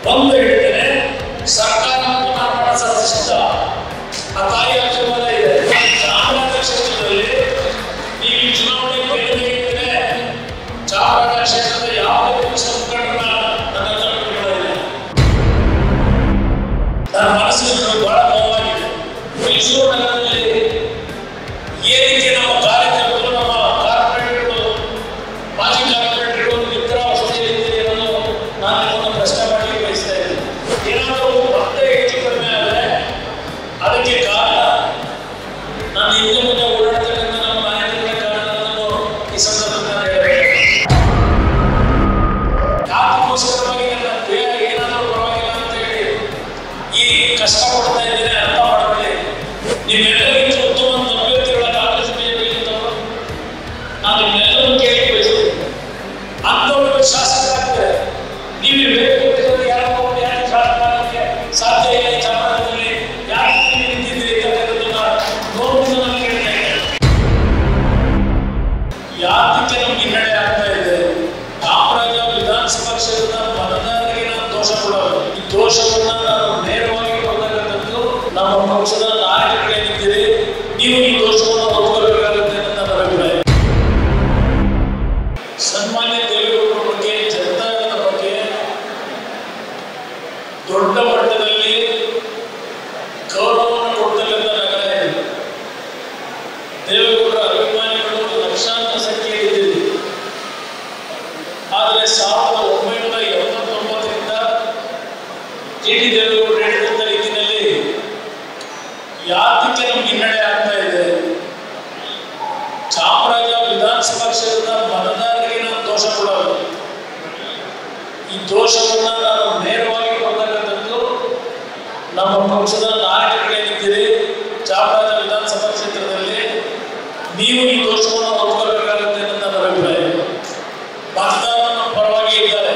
ಒಂದು ಹೇಳ್ತೇನೆ ಸರ್ಕಾರ ಮತ್ತು ಮಾರ್ಪಾಡ ಸಿದ್ಧ ಆ ತಾಯಿ ಆಶೀರ್ವಾದ ಇದೆ ಚಾಮರಾಜ ಕ್ಷೇತ್ರದಲ್ಲಿ ನೀವು ಈ ಚುನಾವಣೆ ಗೆಲ್ಲಬೇಕಿದ್ರೆ ಚಾಮರಾಜ ಕ್ಷೇತ್ರದ ಯಾವುದೇ ಪಕ್ಷ ಮುಖಂಡರನ್ನ ನನ್ನ ಹತ್ರ ಬಿಡೋದಿಲ್ಲ ನನ್ನ ಮನಸ್ಸಿಗೆ ಬಹಳ ನೋವಾಗಿದೆ ಮೈಸೂರು ನಗರದಲ್ಲಿ ಏನಕ್ಕೆ ನಮ್ಮ ಕಾರ್ಯಕರ್ತರು ನಮ್ಮ ಕಾರ್ಪೊರೇಟರ್ಗಳು ಮಾಜಿ ಕಾರ್ಪೊರೇಟರ್ಗಳು ನಿದ್ರಾವಸ್ಥೆಯಲ್ಲಿದೆ ಅನ್ನೋದು ನಾನು ನಿಮ್ಮನ್ನು ಪ್ರಶ್ನೆ ಮಾಡಲಿಕ್ಕೆ ಬಯಸ್ತಾ ಇದ್ದೀನಿ ಏನಾದರೂ ಮತ್ತೆ ಹೆಚ್ಚು ಕಡಿಮೆ ಆದರೆ ಅದಕ್ಕೆ ಕಾರಣ ನಾನು ಹಿಂದೆ ಮುಂದೆ ಓಡಾಡ್ತಕ್ಕಂಥ ನಮ್ಮ ನಾಯಕರ ಕಾರಣ ಅನ್ನೋದು ಈ ಸಂದರ್ಭದಲ್ಲಿ ನಾನು ಹೇಳಬೇಕು ಯಾತಕ್ಕೋಸ್ಕರವಾಗಿ ನನ್ನ ದೇಹ ಏನಾದರೂ ಪರವಾಗಿಲ್ಲ ಅಂತ ಹೇಳಿ ಈ ಕಷ್ಟ ಪಡ್ತಾ ಇದ್ದೇನೆ ಅರ್ಥ ಮಾಡಬೇಡಿ ನೀವೆಲ್ಲರಿಗಿಂತ ಉತ್ತಮ ಒಂದು ಅಭ್ಯರ್ಥಿಗಳ ಕಾಂಗ್ರೆಸ್ ಬಿಜೆಪಿಗಿಂತವರು ನಾನು ನಿಮ್ಮೆಲ್ಲರೂ ಕೇಳಿ ಬಯಸ್ತೀನಿ ಅಂಥವ್ರಿಗೆ ಶಾಸಕರಾಗ್ತಾರೆ ನೀವು ಬೇಕು ಯಾರು ಯಾರು ಶಾಸಕರಾಗಕ್ಕೆ ಸಾಧ್ಯ ಇಲ್ಲ ಈ ಚಾಮರಾಜದಲ್ಲಿ ಯಾರು ನೀವು ನಿಂತಿದ್ದೀರಿ ಅಂತಕ್ಕಂಥದ್ದನ್ನ ನೋಡ್ಬಿಟ್ಟು ನಾನು ಕೇಳ್ತಾ ಇದ್ದೇನೆ ಯಾತಕ್ಕೆ ನಮ್ಗೆ ಹಿನ್ನಡೆ ಆಗ್ತಾ ಇದೆ ಚಾಮರಾಜ ವಿಧಾನಸಭಾ ಕ್ಷೇತ್ರದ ಮತದಾರರಿಗೆ ನಾನು ದೋಷ ಕೊಡೋದು ಈ ದೋಷವನ್ನ ನಾನು ನೇರವಾಗಿ ಕೊಡ್ತಕ್ಕಂಥದ್ದು ನಮ್ಮ ಪಕ್ಷದ ನಾಯಕರಿಗೆ ನಿಂತಿದೆ ನೀವು ಈ ದೋಷವನ್ನು ಒಪ್ಪಿಕೊಳ್ಳಬೇಕಾಗುತ್ತೆ ಅಂತ ನನ್ನ ಅಭಿಪ್ರಾಯ ಸನ್ಮಾನ್ಯ ದೇವೇಗೌಡರ ಬಗ್ಗೆ ಜನತಾದಳದ ಬಗ್ಗೆ ದೊಡ್ಡ ಮಟ್ಟದಲ್ಲಿ ಗೌರವವನ್ನು ಕೊಡ್ತಕ್ಕಂಥ ನಗರ ಇದು ದೇವೇಗೌಡರ ಅಭಿಮಾನಿಗಳು ಲಕ್ಷಾಂತರ ಸಂಖ್ಯೆಯಲ್ಲಿದ್ದೀರಿ ಆದರೆ ಸಾವಿರದ ಒಂಬೈನೂರ ಎಂಬತ್ತೊಂಬತ್ತರಿಂದ ಜಿ ಟಿ ದೇವೇಗೌಡರು ಹೇಳಿದಂಥ ರೀತಿಯಲ್ಲಿ ಯಾತಕ್ಕೆ ನಮ್ಗೆ ಹಿನ್ನಡೆ ಆಗ್ತಾ ಇದೆ ಚಾಮರಾಜ ವಿಧಾನಸಭಾ ಕ್ಷೇತ್ರದ ಮತದಾರರಿಗೆ ನಾನು ದೋಷ ಕೊಡೋದು ಈ ದೋಷವನ್ನ ನಾನು ನೇರವಾಗಿ ಕೊಡ್ತಕ್ಕಂಥದ್ದು ನಮ್ಮ ಪಕ್ಷದ ನಾಯಕರಿಗೆ ನಿಂತಿದೆ ಚಾಮರಾಜ ವಿಧಾನಸಭಾ ಕ್ಷೇತ್ರದಲ್ಲಿ ನೀವು ಈ ದೋಷವನ್ನು ಒಪ್ಪಿಕೊಳ್ಳಬೇಕಾಗುತ್ತೆ ಅಂತ ನನ್ನ ಅಭಿಪ್ರಾಯ ಮತದಾರರು ನಮ್ಮ ಪರವಾಗಿ ಇದ್ದಾರೆ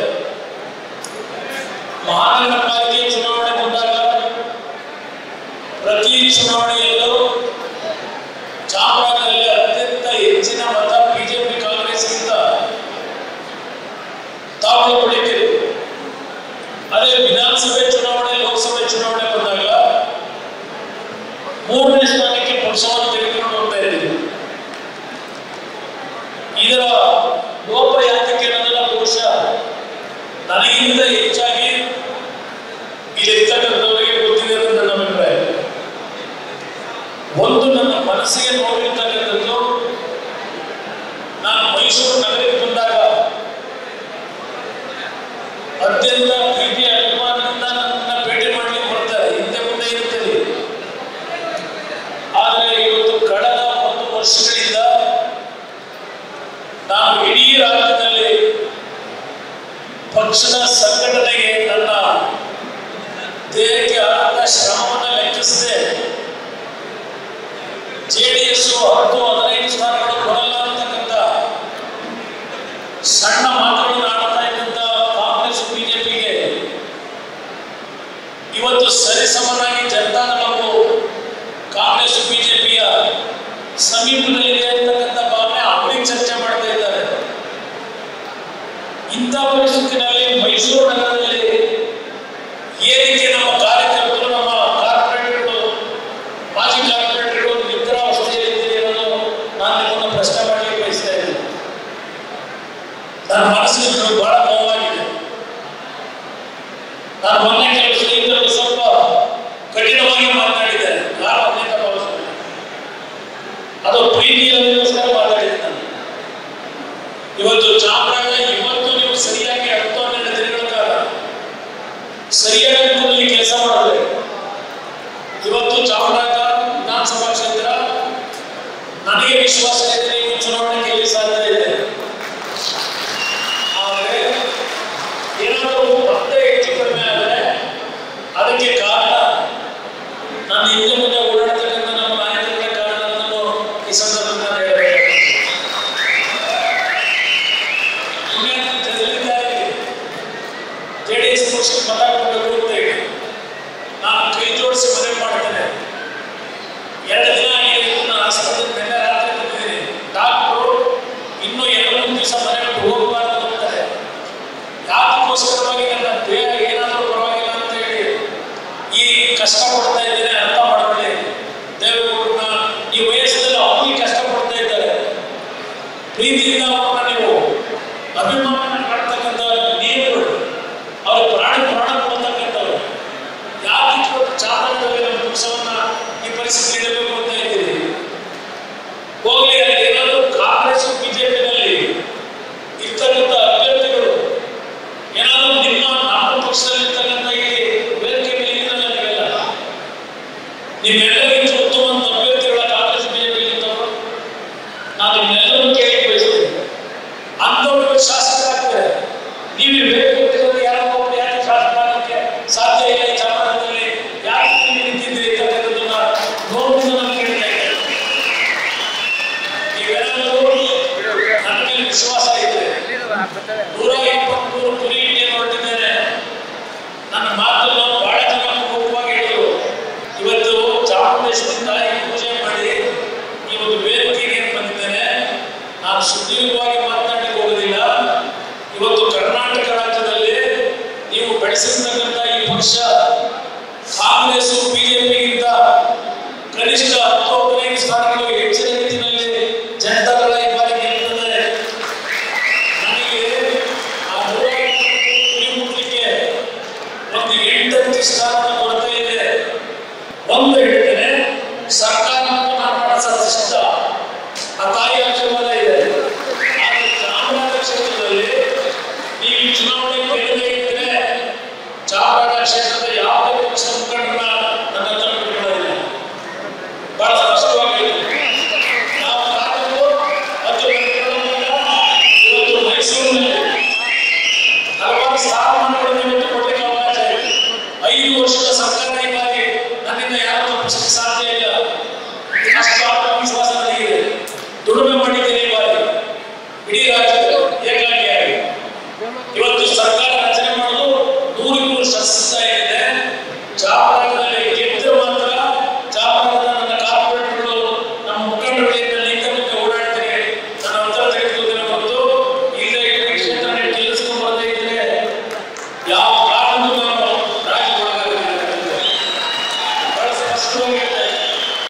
ಮಹಾನಗರ ಪಾಲಿಕೆ ಚುನಾವಣೆ ಬಂದಾಗ ಪ್ರತಿ ಚುನಾವಣೆಯಲ್ಲೂ ಚಾಮರಾಜನಲ್ಲಿ ಅತ್ಯಂತ ಹೆಚ್ಚಿನ ಮತ ಬಿಜೆಪಿ ಕಾಂಗ್ರೆಸ್ಗಿಂತ ತಾವು ಪಡಿತೀರಿ ಅದೇ ವಿಧಾನಸಭೆ ಚುನಾವಣೆ ಲೋಕಸಭೆ ಚುನಾವಣೆ ಬಂದಾಗ ಮೂರನೇ ಸ್ಥಾನಕ್ಕೆ ಪಕ್ಷವನ್ನು ತೆಗೆದುಕೊಂಡು ಹೋಗ್ತಾ ಇದ್ದೀವಿ ಇದರ ಲೋಪ ಯಾತಕ್ಕೆ ಅನ್ನೋದನ್ನ ಬಹುಶಃ ನನಗಿಂತ ಹೆಚ್ಚಾಗಿ ಇಲ್ಲಿರ್ತಕ್ಕಂಥವರಿಗೆ ಗೊತ್ತಿದೆ ಅಂತ ನನ್ನ ಅಭಿಪ್ರಾಯ ಒಂದು ನನ್ನ ಮನಸ್ಸಿಗೆ ನೋವಿರ್ತಕ್ಕಂಥದ್ದು ನಾನು ಮೈಸೂರು ನಗರಕ್ಕೆ ಬಂದಾಗ ಅತ್ಯಂತ ಪ್ರೀತಿ ಅಭಿಮಾನದಿಂದ ನನ್ನನ್ನ ಭೇಟಿ ಮಾಡಲಿಕ್ಕೆ ಬರ್ತಾರೆ ಹಿಂದೆ ಮುಂದೆ ಇರ್ತದೆ ಆದರೆ ಇವತ್ತು ಕಳೆದ ಒಂದು ವರ್ಷಗಳಿಂದ ನಾನು ಇಡೀ ರಾಜ್ಯದಲ್ಲಿ ಪಕ್ಷದ ಸಂಘಟನೆಗೆ ನನ್ನ ದೇಹಕ್ಕೆ ಆದ ಶ್ರಮವನ್ನು ಲೆಕ್ಕಿಸದೆ ಜೆಡಿಎಸ್ ಹತ್ತು ಹದಿನೈದು ಸ್ಥಾನಗಳು ಬರಲ್ಲ ಅಂತಕ್ಕಂಥ ಸಣ್ಣ ಮಾತುಗಳನ್ನು ಆಡ್ತಾ ಇದ್ದಂತ ಕಾಂಗ್ರೆಸ್ ಬಿಜೆಪಿಗೆ ಇವತ್ತು ಸರಿಸಮನಾಗಿ ಜನತಾದಳವು ಕಾಂಗ್ರೆಸ್ ಬಿಜೆಪಿಯ ಸಮೀಪದಲ್ಲಿದೆ ಅಂತಕ್ಕಂಥ ಭಾವನೆ ಅವರಿಗೆ ಚರ್ಚೆ ಮಾಡ್ತಾ ಇದ್ದಾರೆ ಇಂಥ ಪರಿಸ್ಥಿತಿನಲ್ಲಿ ಮೈಸೂರು ನಗರದಲ್ಲಿ ಏನಕ್ಕೆ ನಮ್ಮ ಕಾರ್ಯಕರ್ತರು ನಮ್ಮ ಕಾರ್ಪೊರೇಟರ್ಗಳು ಮಾಜಿ ಕಾರ್ಪೊರೇಟರ್ಗಳು ನಿದ್ರಾವಸ್ಥೆಯಲ್ಲಿದ್ದೀರಿ ಅನ್ನೋದು ನಾನು ನಿಮ್ಮನ್ನು ಪ್ರಶ್ನೆ ಮಾಡಲಿಕ್ಕೆ ಬಯಸ್ತಾ ಇದ್ದೀನಿ ನನ್ನ ಮನಸ್ಸಿಗೆ ಬಹಳ ನೋವಾಗಿದೆ ನಾನು ಮೊನ್ನೆ ಕೆಲವು ಸ್ನೇಹಿತರು ಸ್ವಲ್ಪ ಕಠಿಣವಾಗಿ ಮಾತನಾಡಿದ್ದಾರೆ ಯಾರು ಅನೇಕ ಭಾವಿಸ್ತಾರೆ ಅದು ಪ್ರೀತಿಯೋಸ್ಕರ ಮಾತಾಡಿದ್ದೆ ನಾನು ಇವತ್ತು ಚಾಮರಾಜ ಇವತ್ತು ನೀವು ಸರಿಯಾಗಿ ಹತ್ತು ಹನ್ನೆರಡು ದಿನಗಳ ಕಾಲ ಸರಿಯಾಗಿ ಕೂಡಲಿ ಕೆಲಸ ಮಾಡಿದ್ರೆ ಇವತ್ತು ಚಾಮರಾಜ ವಿಧಾನಸಭಾ ಕ್ಷೇತ್ರ ನನಗೆ ವಿಶ್ವಾಸ ಇದೆ ನೀವು ಚುನಾವಣೆ ಗೆಲ್ಲಿ ಸಾಧ್ಯ ಇದೆ ಆದರೆ ಏನಾದರೂ ಮತ್ತೆ ಹೆಚ್ಚು ಕಡಿಮೆ ಆದರೆ ಅದಕ್ಕೆ ಕಾರಣ ನಾನು ಹಿಂದೆ ಮುಂದೆ ಓಡಾಡ್ತಕ್ಕಂಥ ನಮ್ಮ ನಾಯಕರ ಕಾರಣ ಅನ್ನೋದು ಈ ಸಂದರ್ಭದಲ್ಲಿ ನಾನು ಹೇಳಬೇಕು ಜೆಡಿಎಸ್ ಪಕ್ಷಕ್ಕೆ ಮತ ಕೊಡಬೇಕು ಅಂತ ಹೇಳಿ ನಾನು ಕೈ ಜೋಡಿಸಿ ಮನವಿ ಮಾಡ್ತೇನೆ ಎರಡು ದಿನ ಆಗಿದೆ ನಾನು ಆಸ್ಪತ್ರೆಗೆ ನಿನ್ನೆ ರಾತ್ರಿ ಬಂದಿದ್ದೀನಿ ಡಾಕ್ಟ್ರು ಇನ್ನೂ ಎರಡು ಮೂರು ದಿವಸ ಮನೆ ಬಿಟ್ಟು ಹೋಗಬಾರ್ದು ಅಂತಾರೆ ಯಾತಕ್ಕೋಸ್ಕರವಾಗಿ ನನ್ನ ದೇಹ ಏನಾದರೂ ಪರವಾಗಿಲ್ಲ ಬೆಳೆಸಿರ್ತಕ್ಕಂಥ ಈ ಪಕ್ಷ ಕಾಂಗ್ರೆಸ್ ಬಿಜೆಪಿಗಿಂತ ಕನಿಷ್ಠ ಹತ್ತು ಹದಿನೈದು ಸ್ಥಾನಗಳು ಹೆಚ್ಚಿನ ರೀತಿಯಲ್ಲಿ ಜನತಾದಳ ಈ ಬಾರಿ ಗೆಲ್ಲುತ್ತದೆ ನನಗೆ ಆ ನೂರ ಇಪ್ಪತ್ತು ಮುಟ್ಲಿಕ್ಕೆ ಒಂದು ಎಂಟತ್ತು ಸ್ಥಾನ ಕೊರತೆ ಇದೆ ಒಂದು ಹೇಳ್ತೇನೆ ಸರ್ಕಾರವನ್ನು ನಾನು ಮಾಡಿಸೋ ಸಿದ್ಧ ಆ ತಾಯಿ ಆಶೀರ್ವಾದ ಇದೆ ಆದರೆ ಚಾಮರಾಜ ಕ್ಷೇತ್ರದಲ್ಲಿ ನೀವು ಈ ಚುನಾವಣೆ ಗೆಲ್ಲದೇ ಇದ್ರೆ ಚಾಮರಾಜ ಕ್ಷೇತ್ರದ